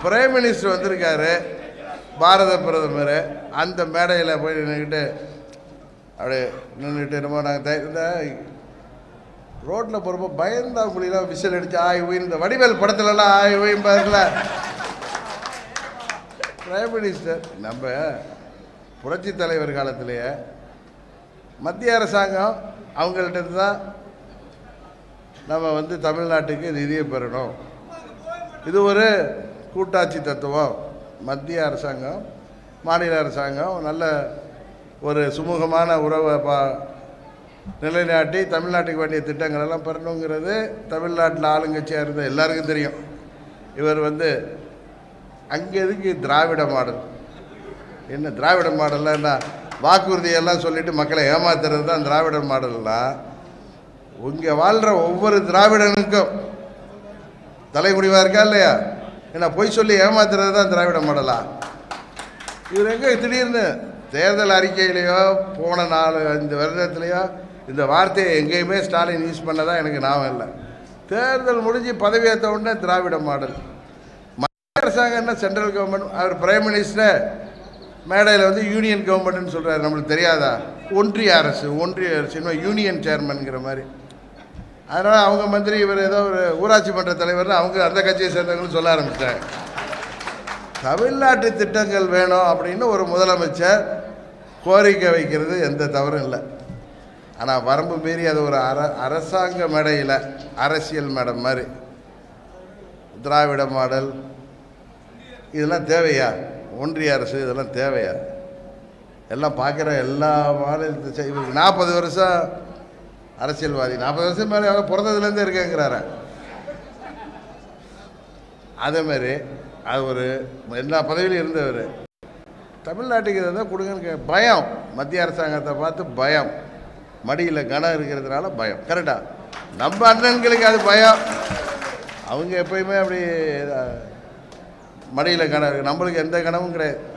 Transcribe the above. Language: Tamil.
பிரைம் மினிஸ்டர் வந்திருக்காரு பாரத பிரதமர் அந்த மேடையில் போய் நின்றுக்கிட்டு அப்படியே நின்றுட்டு என்னமோ நாங்கள் இந்த ரோட்டில் போகிறப்போ பயந்தா குழிலாம் விசில் அடிச்சு ஆய் உயிர் இந்த வடிவேல் படத்துலலாம் ஆய் உயிர் பாருங்கள பிரைம் மினிஸ்டர் நம்ம புரட்சி தலைவர் காலத்திலேயே மத்திய அரசாங்கம் அவங்கள்ட்ட இருந்து தான் நம்ம வந்து தமிழ்நாட்டுக்கு நிதியை பெறணும் இது ஒரு கூட்டாட்சி தத்துவம் மத்திய அரசாங்கம் மாநில அரசாங்கம் நல்ல ஒரு சுமூகமான உறவை பா நிலைநாட்டி தமிழ்நாட்டுக்கு வேண்டிய திட்டங்கள் எல்லாம் பெறணுங்கிறது தமிழ்நாட்டில் ஆளுங்கட்சியாக இருந்த எல்லாருக்கும் தெரியும் இவர் வந்து அங்கே எதுக்கு திராவிட மாடல் என்ன திராவிட மாடல்லாம் என்ன வாக்குறுதியெல்லாம் சொல்லிட்டு மக்களை ஏமாத்துறது தான் திராவிட மாடல்லாம் இங்கே வாழ்கிற ஒவ்வொரு திராவிடனுக்கும் தலைமுடிவாக இருக்கா இல்லையா என்ன பொய் சொல்லி ஏமாத்துறது தான் திராவிட மாடலா இவர் எங்கே திடீர்னு தேர்தல் அறிக்கையிலையோ போன நாலு இந்த வருடத்துலையோ இந்த வார்த்தையை எங்கேயுமே ஸ்டாலின் யூஸ் பண்ணதா எனக்கு ஞாபகம் இல்லை தேர்தல் முடிஞ்சு பதவியேற்ற உடனே திராவிட மாடல் மத்திய அரசாங்கம் என்ன சென்ட்ரல் கவர்மெண்ட் அவர் பிரைம் மினிஸ்டர் மேடையில் வந்து யூனியன் கவர்மெண்ட்னு சொல்கிறாரு நம்மளுக்கு தெரியாதா ஒன்றிய அரசு ஒன்றிய அரசு இன்னும் யூனியன் சேர்மன்ங்கிற மாதிரி அதனால் அவங்க மந்திரி இவர் ஏதோ ஒரு ஊராட்சி மன்ற தலைவர் அவங்க அந்த கட்சியை சேர்ந்தவங்களும் சொல்ல ஆரம்பிச்சிட்டாங்க தமிழ்நாட்டு திட்டங்கள் வேணும் அப்படின்னு ஒரு முதலமைச்சர் கோரிக்கை வைக்கிறது எந்த தவறும் இல்லை ஆனால் வரம்பு மீறி அது ஒரு அர அரசாங்க மேடையில் அரசியல் மேடம் மாதிரி திராவிட மாடல் இதெல்லாம் தேவையா ஒன்றிய அரசு இதெல்லாம் தேவையா எல்லாம் பார்க்குற எல்லா மாநிலத்தை செய்- இவருக்கு நாற்பது வருஷம் அரசியல்வாதி நாற்பது வருஷம் மேலே அவர் பிறந்ததுலேருந்தே இருக்கேங்கிறாரு அதே மாதிரி அது ஒரு எல்லா பதவியிலும் இருந்தவர் தமிழ்நாட்டுக்கு இதை தான் கொடுங்கன்னு கே பயம் மத்திய அரசாங்கத்தை பார்த்து பயம் மடியில் கனம் இருக்கிறதுனால பயம் கரெக்டா நம்ம அண்ணன்களுக்கு அது பயம் அவங்க எப்பயுமே அப்படி மடியில் கனம் இருக்கு நம்மளுக்கு எந்த கனவும் கிடையாது